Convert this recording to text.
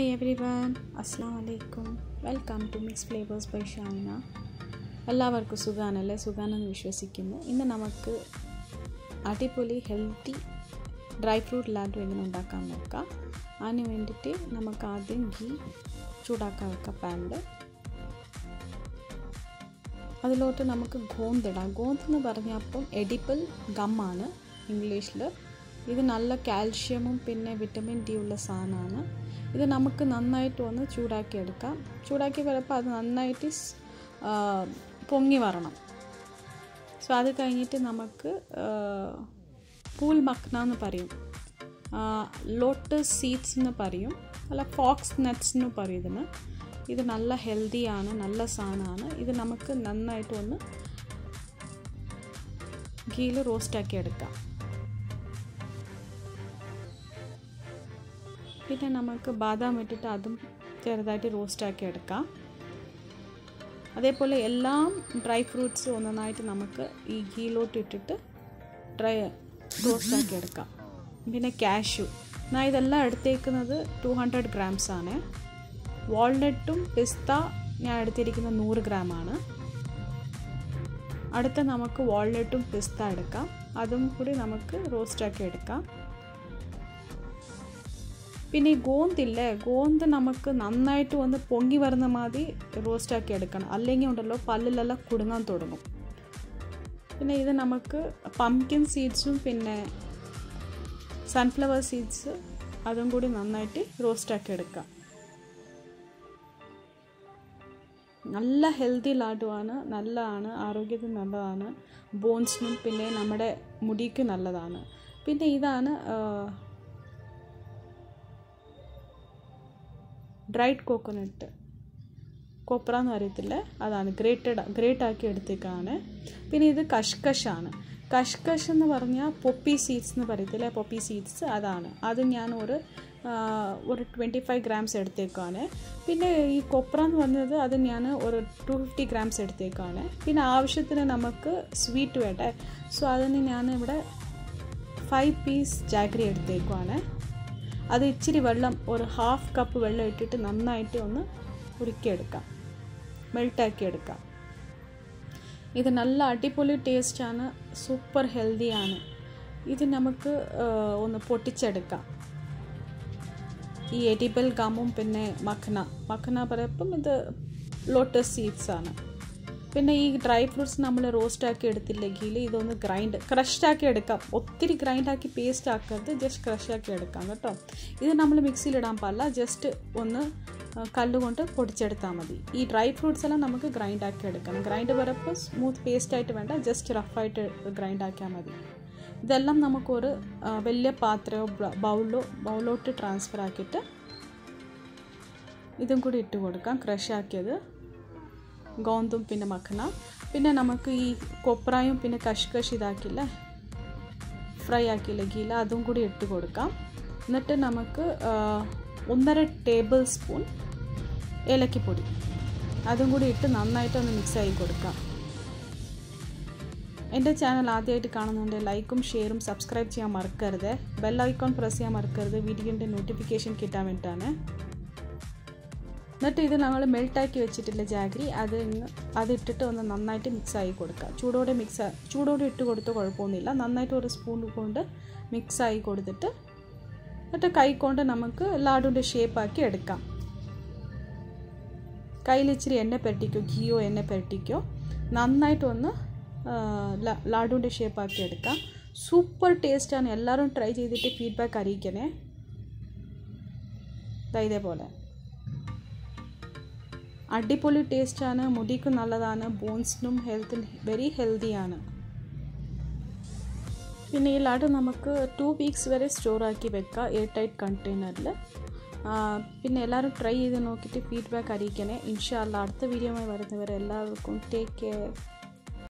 every everyone അസ്സാം വലൈക്കും welcome to mix flavours by Shamina എല്ലാവർക്കും സുഖാനല്ലേ സുഖാനെന്ന് വിശ്വസിക്കുന്നു ഇന്ന് നമുക്ക് അടിപൊളി ഹെൽത്തി ഡ്രൈ ഫ്രൂട്ട് ലാഡു എങ്ങനെ ഉണ്ടാക്കാൻ നോക്കാം അതിന് വേണ്ടിയിട്ട് നമുക്ക് ആദ്യം ഗീ ചൂടാക്കാൻ വെക്കാം പാനിൽ അതിലോട്ട് നമുക്ക് ഗോന്തിടാം ഗോന്ത് എന്ന് പറഞ്ഞപ്പം എഡിബിൾ ഗമ്മാണ് ഇംഗ്ലീഷിൽ ഇത് നല്ല കാൽഷ്യമും പിന്നെ വിറ്റമിൻ ഡി ഉള്ള സാധനമാണ് ഇത് നമുക്ക് നന്നായിട്ട് ഒന്ന് ചൂടാക്കി എടുക്കാം ചൂടാക്കി വരുമ്പോൾ അത് നന്നായിട്ട് പൊങ്ങി വരണം സോ അത് കഴിഞ്ഞിട്ട് നമുക്ക് പൂൽ മക്ന എന്ന് പറയും ലോട്ടസ് സീഡ്സ് എന്ന് പറയും അല്ല ഫോക്സ് നട്ട്സ് എന്ന് പറയും ഇതിന് ഇത് നല്ല ഹെൽത്തിയാണ് നല്ല സാധനമാണ് ഇത് നമുക്ക് നന്നായിട്ട് ഒന്ന് ഗീയിൽ റോസ്റ്റാക്കി എടുക്കാം പിന്നെ നമുക്ക് ബാദാം ഇട്ടിട്ട് അതും ചെറുതായിട്ട് റോസ്റ്റാക്കി എടുക്കാം അതേപോലെ എല്ലാം ഡ്രൈ ഫ്രൂട്ട്സ് ഒന്നൊന്നായിട്ട് നമുക്ക് ഈ ഗീയിലോട്ട് ഇട്ടിട്ട് ഡ്രൈ റോസ്റ്റാക്കി എടുക്കാം പിന്നെ കാഷ്യൂ ഞാൻ ഇതെല്ലാം എടുത്തേക്കുന്നത് ടു ഹൺഡ്രഡ് ഗ്രാംസ് ആണ് വാൾനട്ടും പിസ്ത ഞാൻ എടുത്തിരിക്കുന്നത് നൂറ് ഗ്രാമാണ് അടുത്ത നമുക്ക് വാൾനട്ടും പിസ്ത എടുക്കാം അതും കൂടി നമുക്ക് റോസ്റ്റാക്കി എടുക്കാം പിന്നെ ഈ ഗോന്തില്ലേ ഗോന്ത് നമുക്ക് നന്നായിട്ട് ഒന്ന് പൊങ്ങി വരുന്ന മാതിരി റോസ്റ്റാക്കി എടുക്കണം അല്ലെങ്കിൽ ഉണ്ടല്ലോ പല്ലിലെല്ലാം കുടുങ്ങാൻ തുടങ്ങും പിന്നെ ഇത് നമുക്ക് പംകിൻ സീഡ്സും പിന്നെ സൺഫ്ലവർ സീഡ്സ് അതും കൂടി നന്നായിട്ട് റോസ്റ്റാക്കി എടുക്കാം നല്ല ഹെൽത്തി ലാഡുവാണ് നല്ലതാണ് ആരോഗ്യത്തിന് നല്ലതാണ് ബോൺസിനും പിന്നെ നമ്മുടെ മുടിക്ക് നല്ലതാണ് പിന്നെ ഇതാണ് ഡ്രൈഡ് കോക്കനട്ട് കൊപ്ര എന്ന് അറിയത്തില്ല അതാണ് ഗ്രേറ്റഡ് ഗ്രേറ്റ് ആക്കി എടുത്തേക്കാണ് പിന്നെ ഇത് കഷ്കഷാണ് കഷ്കഷ് എന്ന് പറഞ്ഞാൽ പൊപ്പി സീഡ്സ് എന്ന് പറയത്തില്ല പൊപ്പി സീഡ്സ് അതാണ് അത് ഞാൻ ഒരു ഒരു ട്വൻറ്റി ഫൈവ് ഗ്രാംസ് എടുത്തേക്കാണ് പിന്നെ ഈ കൊപ്ര എന്ന് പറഞ്ഞത് അത് ഞാൻ ഒരു ടു ഫിഫ്റ്റി ഗ്രാംസ് എടുത്തേക്കാണ് പിന്നെ ആവശ്യത്തിന് നമുക്ക് സ്വീറ്റ് വേണ്ടേ സോ അതിന് ഞാൻ ഇവിടെ ഫൈവ് പീസ് ജാഗ്രി എടുത്തേക്കുവാണ് അത് ഇച്ചിരി വെള്ളം ഒരു ഹാഫ് കപ്പ് വെള്ളം ഇട്ടിട്ട് നന്നായിട്ട് ഒന്ന് ഉരുക്കിയെടുക്കാം മെൽട്ടാക്കി എടുക്കാം ഇത് നല്ല അടിപൊളി ടേസ്റ്റാണ് സൂപ്പർ ഹെൽത്തിയാണ് ഇത് നമുക്ക് ഒന്ന് പൊട്ടിച്ചെടുക്കാം ഈ എഡിബിൾ ഗമും പിന്നെ മഖന മഖന പറയുമ്പം ഇത് ലോട്ടസ് സീഡ്സ് ആണ് പിന്നെ ഈ ഡ്രൈ ഫ്രൂട്ട്സ് നമ്മൾ റോസ്റ്റ് ആക്കി എടുത്തില്ലെങ്കിൽ ഇതൊന്ന് ഗ്രൈൻഡ് ക്രഷ്ഡാക്കി എടുക്കാം ഒത്തിരി ഗ്രൈൻഡാക്കി പേസ്റ്റ് ആക്കരുത് ജസ്റ്റ് ക്രഷാക്കി എടുക്കാം കേട്ടോ ഇത് നമ്മൾ മിക്സിയിലിടാൻ പാടില്ല ജസ്റ്റ് ഒന്ന് കല്ലുകൊണ്ട് പൊടിച്ചെടുത്താൽ മതി ഈ ഡ്രൈ ഫ്രൂട്ട്സ് എല്ലാം നമുക്ക് ഗ്രൈൻഡ് ആക്കി എടുക്കണം ഗ്രൈൻഡ് വരുമ്പോൾ സ്മൂത്ത് പേസ്റ്റ് ആയിട്ട് വേണ്ട ജസ്റ്റ് റഫായിട്ട് ഗ്രൈൻഡ് ആക്കിയാൽ മതി ഇതെല്ലാം നമുക്കൊരു വലിയ പാത്രമോ ബൗളോ ബൗളോട്ട് ട്രാൻസ്ഫർ ആക്കിയിട്ട് ഇതും കൂടി ഇട്ട് കൊടുക്കാം ക്രഷ് ആക്കിയത് ഗോന്തും പിന്നെ മഖന പിന്നെ നമുക്ക് ഈ കൊപ്രായും പിന്നെ കഷ്കഷ് ഇതാക്കില്ല ഫ്രൈ ആക്കിയില്ല ഗീല അതും കൂടി ഇട്ട് കൊടുക്കാം എന്നിട്ട് നമുക്ക് ഒന്നര ടേബിൾ സ്പൂൺ ഏലക്കപ്പൊടി അതും കൂടി ഇട്ട് നന്നായിട്ട് ഒന്ന് മിക്സ് ആക്കി കൊടുക്കാം എൻ്റെ ചാനൽ ആദ്യമായിട്ട് കാണുന്നുണ്ട് ലൈക്കും ഷെയറും സബ്സ്ക്രൈബ് ചെയ്യാൻ മറക്കരുത് ബെൽ ഐക്കോൺ പ്രസ് ചെയ്യാൻ മറക്കരുത് വീഡിയോൻ്റെ നോട്ടിഫിക്കേഷൻ കിട്ടാൻ വേണ്ടിയിട്ടാണ് എന്നിട്ട് ഇത് നമ്മൾ മെൽട്ടാക്കി വെച്ചിട്ടില്ല ജാഗ്രി അത് അതിട്ടിട്ട് ഒന്ന് നന്നായിട്ട് മിക്സ് ആക്കി കൊടുക്കുക ചൂടോടെ മിക്സ് ചൂടോടെ ഇട്ട് കൊടുത്ത് കുഴപ്പമൊന്നുമില്ല നന്നായിട്ട് ഒരു സ്പൂൺ കൊണ്ട് മിക്സ് ആക്കി കൊടുത്തിട്ട് എന്നിട്ട് കൈ കൊണ്ട് നമുക്ക് ലാഡുവിൻ്റെ ഷേപ്പാക്കി എടുക്കാം കയ്യിൽ ഇച്ചിരി എണ്ണ പെരട്ടിക്കോ ഗീയോ എണ്ണ പെരട്ടിക്കോ നന്നായിട്ടൊന്ന് ലാഡുവിൻ്റെ ഷേപ്പാക്കി എടുക്കാം സൂപ്പർ ടേസ്റ്റാണ് എല്ലാവരും ട്രൈ ചെയ്തിട്ട് ഫീഡ്ബാക്ക് അറിയിക്കണേ ഇതേപോലെ അടിപൊളി ടേസ്റ്റാണ് മുടിക്ക് നല്ലതാണ് ബോൺസിനും ഹെൽത്തിന് വെരി ഹെൽത്തിയാണ് പിന്നെ ഈ ലാഡു നമുക്ക് ടു വീക്സ് വരെ സ്റ്റോർ ആക്കി വെക്കാം എയർ ടൈറ്റ് കണ്ടെയ്നറിൽ പിന്നെ എല്ലാവരും ട്രൈ ചെയ്ത് നോക്കിയിട്ട് ഫീഡ്ബാക്ക് അറിയിക്കണേ ഇൻഷാല്ല അടുത്ത വീഡിയോയുമായി വരുന്നവരെ എല്ലാവർക്കും ടേക്ക് കെയർ